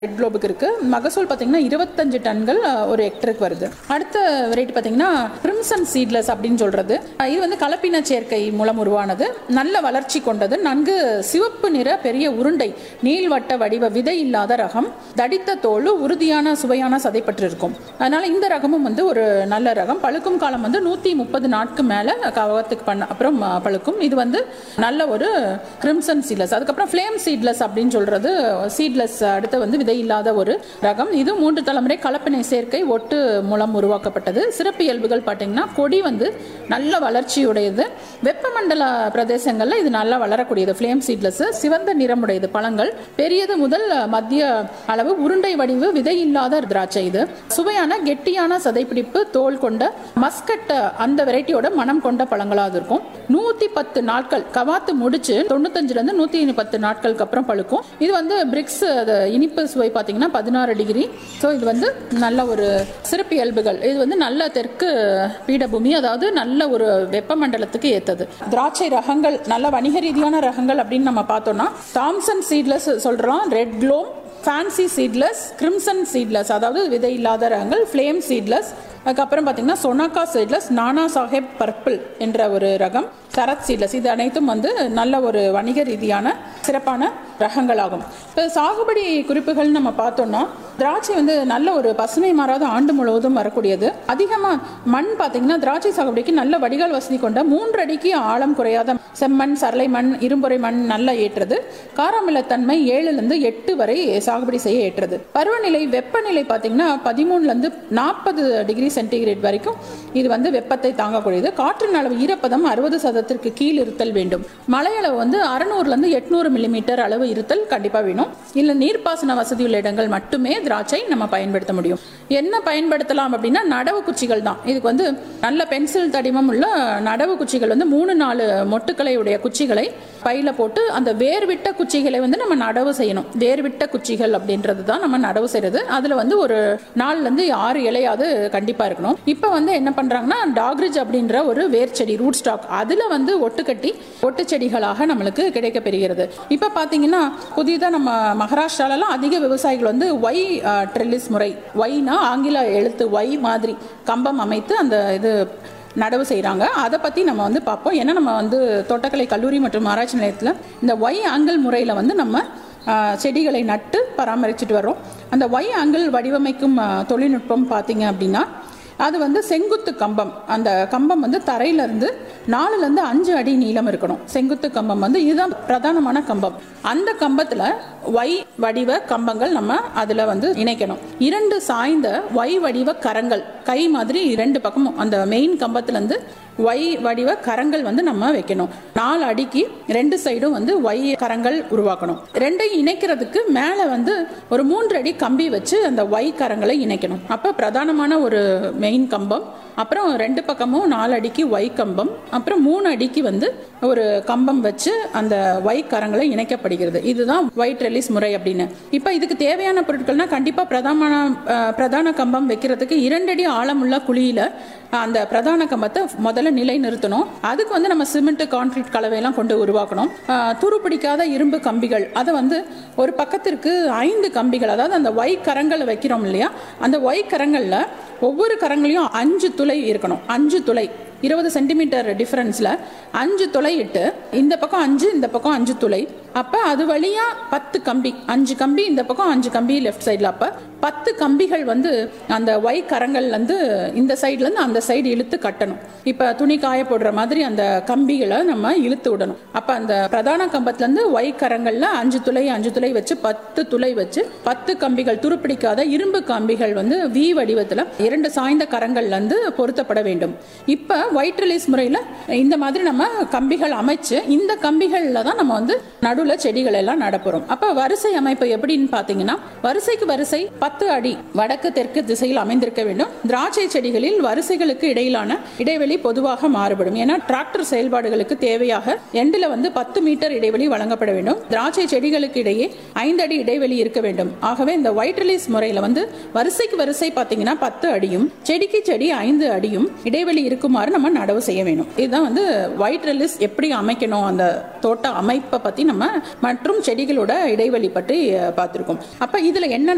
red குளோபுக்கு இருக்கு மகசூல் பார்த்தீங்கன்னா இருபத்தஞ்சு டன்கள் அஹ், ஒரு ஹெக்டருக்கு வருது அடுத்த வெரைட்டி பார்த்தீங்கன்னா பிரிம்சன் சீட்லெஸ் அப்படின்னு சொல்றது அஹ், இது வந்து கலப்பின சேர்க்கை மூலம் உருவானது நல்ல வளர்ச்சி கொண்டது நன்கு சிவப்பு நிற பெரிய உருண்டை நீள்வட்ட வடிவ விதை இல்லாத ரகம் தடித்த தோல் உறுதியான சுவையான சதைப்பற்று இருக்கும் அதனால இந்த ரகமும் வந்து ஒரு நல்ல ரகம் பழுக்கும் காலம் வந்து நூற்றி முப்பது நாட்கு மேலே கவகத்துக்கு பண்ண அப்புறம் அஹ், பழுக்கும் இது வந்து நல்ல ஒரு கிரிம்சன் சீட்லெஸ் அதுக்கப்புறம் ஃப்ளேம் சீட்லெஸ் அப்படின்னு சொல்றது சீட்லெஸ் அடுத்து வந்து விதை இல்லாத ஒரு ரகம் இது மூன்று தலைமுறை கலப்பினை சேர்க்கை ஒட்டு மூலம் உருவாக்கப்பட்டது சிறப்பியல்புகள் பார்த்தீங்கன்னா கொடி வந்து நல்ல வளர்ச்சியுடையது வெப்பமண்டல பிரதேசங்களில் இது நல்லா வளரக்கூடியது ஃப்ளேம் சீட்லெஸ் சிவந்த நிறமுடையது பழங்கள் பெரியது முதல் மத்திய அளவு உருண்டை வடிவு விதை இல்லாத திராட்சை இது சுவையான கெட்டியான சதைப்பிடிப்பு தோல் கொண்ட மஸ்கட் அந்த வெரைட்டியோட மனம் கொண்ட பழங்களாக இருக்கும் நூத்தி பத்து நாட்கள் கவாத்து முடிச்சு தொண்ணூத்தஞ்சுல இருந்து நூத்தி பத்து நாட்களுக்கு அப்புறம் பழுக்கும் இது வந்து பிரிக்ஸ் அது இனிப்பு சுவை பார்த்தீங்கன்னா பதினாறு டிகிரி ஸோ இது வந்து நல்ல ஒரு சிறப்பு இயல்புகள் இது வந்து நல்ல தெற்கு பீடபூமி அதாவது நல்ல ஒரு வெப்பமண்டலத்துக்கு ஏத்தது திராட்சை ரகங்கள் நல்ல வணிக ரீதியான ரகங்கள் அப்படின்னு நம்ம பார்த்தோம்னா தாம்சன் சீட்லெஸ் சொல்றோம் red globe fancy seedless crimson seedless அதாவது விதை இல்லாத ரகங்கள் ஃப்ளேம் சீட்லெஸ் அதுக்கப்புறம் பார்த்தீங்கன்னா சொனாக்கா சீட்லெஸ் நானா சாஹேப் பர்பிள் என்ற ஒரு ரகம் சரத் சீட்லெஸ் இது அனைத்தும் வந்து நல்ல ஒரு வணிக ரீதியான சிறப்பான ரகங்களாகும் இப்போ சாகுபடி குறிப்புகள் நம்ம பார்த்தோம்னா திராட்சை வந்து நல்ல ஒரு பசுமை மாறாத ஆண்டு முழுவதும் வரக்கூடியது அதிகமாக மண் பார்த்தீங்கன்னா திராட்சை சாகுபடிக்கு நல்ல வடிகால் வசதி கொண்ட மூன்று அடிக்கு ஆழம் குறையாத செம்மண் சரளை மண் இரும்புரை மண் நல்லா ஏற்றது காரமிலத்தன்மை ஏழுலேருந்து எட்டு வரை சாகுபடி செய்ய ஏற்றது பருவநிலை வெப்பநிலை பார்த்தீங்கன்னா பதிமூணுலேருந்து நாற்பது டிகிரி சென்டிகிரேட் வரைக்கும் இது வந்து வெப்பத்தை தாங்கக்கூடியது காற்றின் அளவு ஈரப்பதம் அறுபது சதத்திற்கு கீழ் இருத்தல் வேண்டும் மழையளவு வந்து அறுநூறுலேருந்து எட்நூறு மில்லிமீட்டர் அளவு இருத்தல் கண்டிப்பாக வேணும் இல்லை நீர்ப்பாசன வசதி உள்ள இடங்கள் மட்டுமே திராட்சை நம்ம பயன்படுத்த முடியும் என்ன பயன்படுத்தலாம் அப்படின்னா நடவு குச்சிகள் தான் இதுக்கு வந்து நல்ல பென்சில் தடிமம் உள்ள நடவு குச்சிகள் வந்து மூணு நாலு மொட்டுக்களை உடைய குச்சிகளை பையில போட்டு அந்த வேர்விட்ட குச்சிகளை வந்து நம்ம நடவு செய்யணும் வேர்விட்ட குச்சிகள் அப்படின்றது தான் நம்ம நடவு செய்யறது அதுல வந்து ஒரு நாலுல இருந்து ஆறு இலையாவது கண்டிப்பா இருக்கணும் இப்போ வந்து என்ன பண்றாங்கன்னா டாக்ரிஜ் அப்படின்ற ஒரு வேர் செடி ரூட் ஸ்டாக் அதுல வந்து ஒட்டு கட்டி ஒட்டு செடிகளாக நம்மளுக்கு கிடைக்க பெறுகிறது இப்போ பாத்தீங்கன்னா புதிதாக நம்ம மகாராஷ்டிராலலாம் அதிக விவசாயிகள் வந்து ஒய் ட்ரெல்லிஸ் முறை ஒய்னா ஆங்கில எழுத்து ஒய் மாதிரி கம்பம் அமைத்து அந்த இது நடவு செய்கிறாங்க அதை பற்றி நம்ம வந்து பார்ப்போம் ஏன்னா நம்ம வந்து தோட்டக்கலை கல்லூரி மற்றும் ஆராய்ச்சி நிலையத்தில் இந்த ஒய் ஆங்கிள் முறையில் வந்து நம்ம ஆ, செடிகளை நட்டு பராமரிச்சுட்டு வரோம் அந்த ஒய் ஆங்கிள் வடிவமைக்கும் ஆ, தொழில்நுட்பம் பார்த்தீங்க அப்படின்னா அது வந்து செங்குத்து கம்பம் அந்த கம்பம் வந்து தரையிலேருந்து நாலுலேருந்து அஞ்சு அடி நீளம் இருக்கணும் செங்குத்து கம்பம் வந்து இதுதான் பிரதானமான கம்பம் அந்த கம்பத்தில் ஒய் வடிவ கம்பங்கள் நம்ம அதில் வந்து இணைக்கணும் இரண்டு சாய்ந்த ஒய் வடிவ கரங்கள் கை மாதிரி ரெண்டு பக்கமும் அந்த மெயின் கம்பத்துலேருந்து ஒய் வடிவ கரங்கள் வந்து நம்ம வைக்கணும் நாலு அடிக்கு ரெண்டு சைடும் வந்து ஒய் கரங்கள் உருவாக்கணும் ரெண்டையும் இணைக்கிறதுக்கு மேலே வந்து ஒரு மூன்று அடி கம்பி வச்சு அந்த ஒய் கரங்களை இணைக்கணும் அப்போ பிரதானமான ஒரு மெயின் கம்பம் அப்புறம் ரெண்டு பக்கமும் நாலு அடிக்கு ஒய் கம்பம் அப்புறம் மூணு அடிக்கு வந்து ஒரு கம்பம் வச்சு அந்த ஒய் கரங்களை இணைக்கப்படுகிறது இதுதான் ஒயிட் ரெலிஸ் முறை அப்படின்னு இப்போ இதுக்கு தேவையான பொருட்கள்னா கண்டிப்பாக பிரதான அஹ், பிரதான கம்பம் வைக்கிறதுக்கு இரண்டடி ஆழமுள்ள குழியில அந்த பிரதான கம்பத்தை முதல்ல நிலை நிறுத்தணும் அதுக்கு வந்து நம்ம சிமெண்ட் கான்கிரீட் கலவையெல்லாம் கொண்டு உருவாக்கணும் அஹ், துரு பிடிக்காத இரும்பு கம்பிகள் அதை வந்து ஒரு பக்கத்திற்கு ஐந்து கம்பிகள் அதாவது அந்த ஒய் கரங்களை வைக்கிறோம் இல்லையா அந்த ஒய் கரங்களில் ஒவ்வொரு கரங்களையும் அஞ்சு துளை இருக்கணும் அஞ்சு துளை இருபது சென்டிமீட்டர் டிஃபரன்ஸில் அஞ்சு துளை இட்டு இந்த பக்கம் அஞ்சு இந்த பக்கம் அஞ்சு துளை அப்போ அது வழியாக பத்து கம்பி அஞ்சு கம்பி இந்த பக்கம் அஞ்சு கம்பி லெஃப்ட் சைடில் அப்போ பத்து கம்பிகள் வந்து அந்த ஒய் கரங்கள்லேருந்து இந்த சைட்லேருந்து அந்த சைடு இழுத்து கட்டணும் இப்போ துணி காய போடுற மாதிரி அந்த கம்பிகளை நம்ம இழுத்து விடணும் அப்போ அந்த பிரதான கம்பத்துலேருந்து ஒய் கரங்களில் அஞ்சு துளை அஞ்சு துளை வச்சு பத்து துளை வச்சு பத்து கம்பிகள் துருப்பிடிக்காத இரும்பு கம்பிகள் வந்து வி வடிவத்தில் இரண்டு சாய்ந்த கரங்கள்லேருந்து பொருத்தப்பட வேண்டும் இப்போ ஒயிட் ரிலீஸ் முறையில் இந்த மாதிரி நம்ம கம்பிகள் அமைச்சு இந்த கம்பிகளில் தான் நம்ம வந்து நடுவில் செடிகள் எல்லாம் நடப்புறோம் அப்போ வரிசை அமைப்பு எப்படின்னு பார்த்தீங்கன்னா வரிசைக்கு வரிசை பத்து அடி வடக்கு தெற்கு திசையில் அமைந்திருக்க வேண்டும் திராட்சை செடிகளில் வரிசைகளுக்கு இடையிலான இடைவெளி பொதுவாக மாறுபடும் ஏன்னா டிராக்டர் செயல்பாடுகளுக்கு தேவையாக எண்டில் வந்து பத்து மீட்டர் இடைவெளி வழங்கப்பட வேண்டும் திராட்சை செடிகளுக்கு இடையே ஐந்து அடி இடைவெளி இருக்க வேண்டும் ஆகவே இந்த ஒயிட் ரிலீஸ் முறையில் வந்து வரிசைக்கு வரிசை பார்த்தீங்கன்னா பத்து அடியும் செடிக்கு செடி ஐந்து அடியும் இடைவெளி இருக்குமாறு நம்ம நடவு செய்ய வேணும் இதுதான் வந்து ஒயிட் ரிலீஸ் எப்படி அமைக்கணும் அந்த தோட்ட அமைப்பை பற்றி நம்ம மற்றும் செடிகளோட இடைவெளி பற்றி அஹ், பார்த்திருக்கோம் அப்போ இதில் என்ன